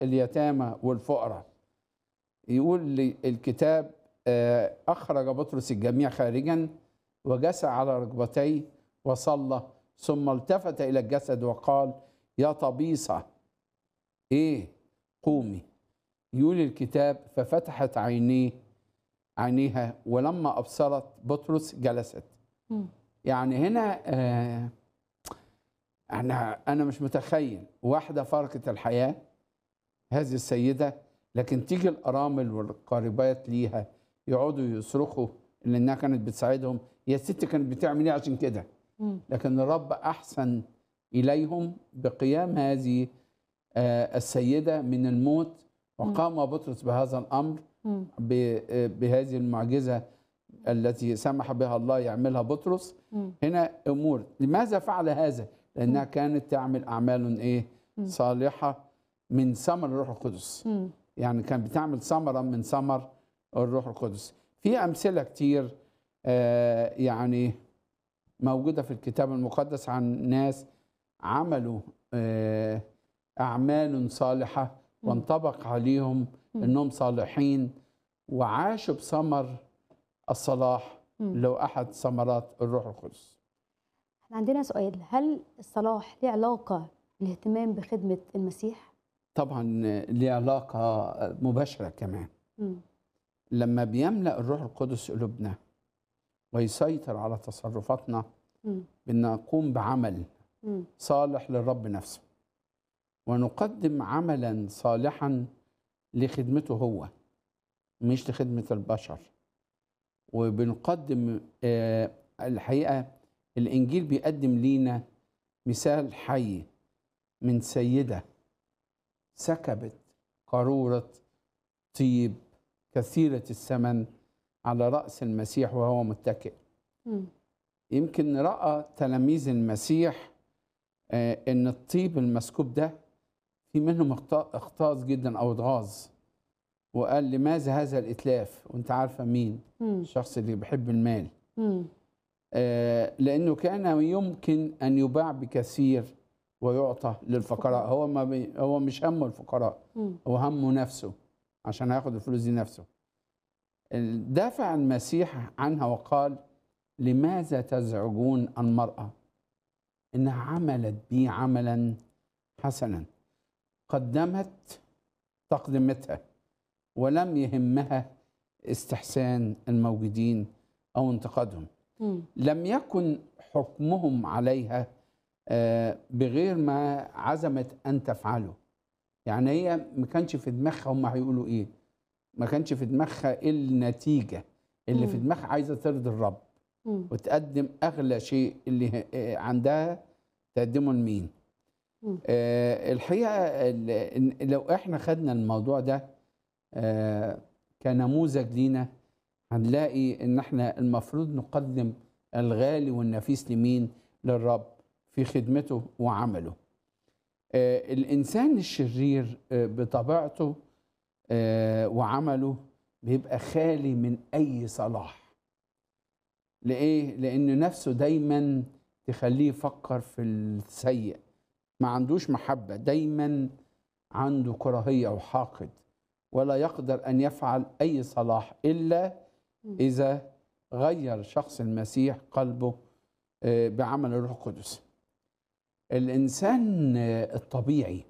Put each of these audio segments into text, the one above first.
اليتامى والفقراء يقول لي الكتاب آه، أخرج بطرس الجميع خارجا وجسى على ركبتيه وصلى ثم التفت إلى الجسد وقال يا طبيصة إيه قومي يقول الكتاب ففتحت عينيه عينيها ولما أبصرت بطرس جلست مم. يعني هنا آه أنا أنا مش متخيل واحدة فارقة الحياة هذه السيدة لكن تيجي الأرامل والقاربات ليها يقعدوا يصرخوا لأنها كانت بتساعدهم يا ست كانت بتعمل إيه عشان كده مم. لكن الرب أحسن إليهم بقيام هذه آه، السيدة من الموت وقام بطرس بهذا الأمر مم. ب- آه، بهذه المعجزة التي سمح بها الله يعملها بطرس مم. هنا أمور لماذا فعل هذا؟ لأنها كانت تعمل أعمال إيه؟ مم. صالحة من ثمر الروح القدس مم. يعني كانت بتعمل ثمرة من ثمر الروح القدس في أمثلة كتير آه، يعني موجودة في الكتاب المقدس عن ناس عملوا آه، أعمال صالحة مم. وانطبق عليهم مم. أنهم صالحين وعاشوا بثمر الصلاح مم. لو أحد ثمرات الروح القدس احنا عندنا سؤال هل الصلاح ليه علاقة بالاهتمام بخدمة المسيح؟ طبعا ليه علاقة مباشرة كمان مم. لما بيملأ الروح القدس قلوبنا ويسيطر على تصرفاتنا مم. بأن نقوم بعمل مم. صالح للرب نفسه ونقدم عملا صالحا لخدمته هو مش لخدمة البشر وبنقدم آه، الحقيقة الإنجيل بيقدم لينا مثال حي من سيدة سكبت قارورة طيب كثيرة الثمن على رأس المسيح وهو متكئ مم. يمكن رأى تلاميذ المسيح آه، ان الطيب المسكوب ده في منهم اخت- اغتاظ جدا او اتغاظ وقال لماذا هذا الاتلاف وانت عارفه مين مم. الشخص اللي بيحب المال مم. آه، لانه كان يمكن ان يباع بكثير ويعطى للفقراء هو ما بي هو مش همه الفقراء مم. هو همه نفسه عشان هياخد الفلوس دي نفسه دافع المسيح عنها وقال لماذا تزعجون المرأة إنها عملت بي عملا حسنا قدمت تقدمتها ولم يهمها استحسان الموجودين أو انتقادهم مم. لم يكن حكمهم عليها آه، بغير ما عزمت ان تفعله يعني هي ما كانش في دماغها هم هيقولوا ايه ما كانش في دماغها إيه النتيجه اللي في مم. دماغها عايزه ترضي الرب مم. وتقدم اغلى شيء اللي آه، عندها تقدمه لمين مم. آه، الحقيقه ال- إن- لو احنا خدنا الموضوع ده آه، كنموذج لينا هنلاقي ان احنا المفروض نقدم الغالي والنفيس لمين للرب في خدمته وعمله آه، الانسان الشرير آه، بطبيعته آه، وعمله بيبقى خالي من اي صلاح لإيه؟ لأن نفسه دايما تخليه يفكر في السيء ما عندوش محبة دايما عنده كراهية وحاقد ولا يقدر أن يفعل أي صلاح إلا مم. إذا غير شخص المسيح قلبه آه، بعمل الروح القدس الإنسان آه، الطبيعي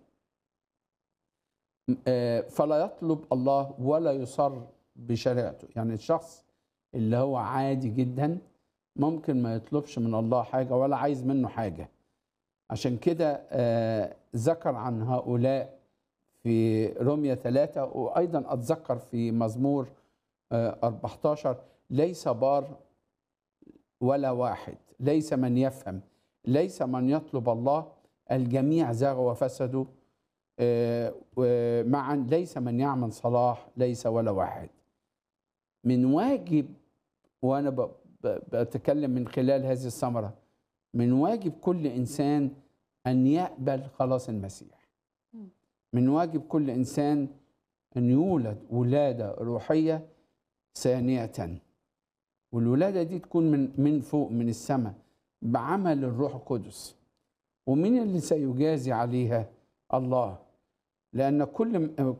آه، فلا يطلب الله ولا يصر بشريعته يعني الشخص اللي هو عادي جدا ممكن ما يطلبش من الله حاجة ولا عايز منه حاجة عشان كده آه، ذكر عن هؤلاء في رومية ثلاثة وأيضا أتذكر في مزمور آه، 14 ليس بار ولا واحد ليس من يفهم ليس من يطلب الله الجميع زاغوا وفسدوا آه، ومعا ليس من يعمل صلاح ليس ولا واحد من واجب وانا ب- ب- بتكلم من خلال هذه الثمره من واجب كل انسان ان يقبل خلاص المسيح مم. من واجب كل انسان ان يولد ولاده روحيه ثانيه والولاده دي تكون من من فوق من السماء بعمل الروح القدس ومين اللي سيجازي عليها الله لان كل